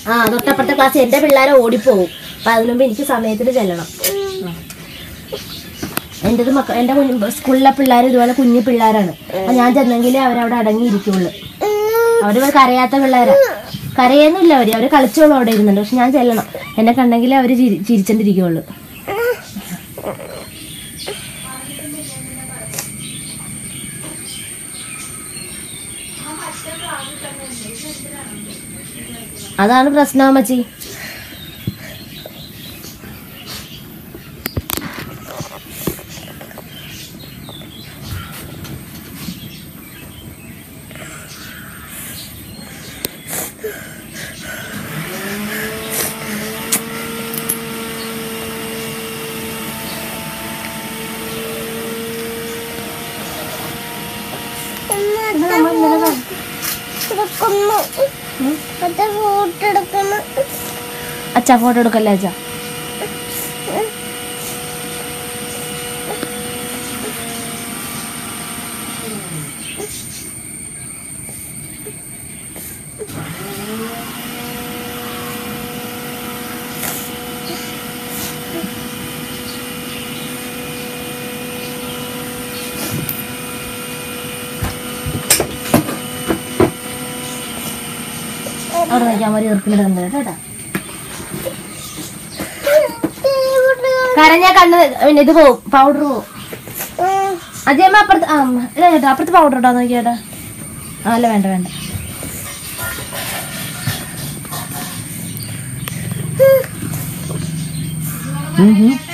ആ തൊട്ടപ്പുറത്തെ ക്ലാസ് എന്റെ പിള്ളേരെ ഓടിപ്പോവും അപ്പൊ അതിനു മുമ്പ് എനിക്ക് സമയത്തിന് ചെല്ലണം എൻ്റെത് മക്ക എൻ്റെ കുഞ്ഞ് സ്കൂളിലെ പിള്ളേർ ഇതുപോലെ കുഞ്ഞു പിള്ളേരാണ് അപ്പൊ ഞാൻ ചെന്നെങ്കിലേ അവരവിടെ അടങ്ങിയിരിക്കുള്ളൂ അവര് കരയാത്ത പിള്ളേരാ കരയൊന്നുമില്ല അവര് അവര് കളിച്ചോളും അവിടെ ഇരുന്നുണ്ട് പക്ഷെ ഞാൻ ചെല്ലണം എന്നെ കണ്ടെങ്കിലേ അവര് ചിരി ചിരിച്ചോണ്ടിരിക്കുള്ളൂ അതാണ് പ്രശ്നം അമ്മച്ചി അച്ഛാ ഫോട്ടോ എടുക്കല്ലേ അച്ഛാ അവിടെ നോക്കിയാൽ മതി ഇറക്കിലിടുന്നത് കേട്ടാ കരഞ്ഞാ കണ്ണ് പിന്നെ ഇത് പോവും പൗഡർ പോവും അജയമ്മ അപ്പുറത്ത് ആ അമ്മ. ഇല്ല ചേട്ടാ അപ്പുറത്ത് പൗഡർ ഇട്ടോ നോക്കി ചേട്ടാ ആ അല്ല വേണ്ട വേണ്ട ഉം ഉം.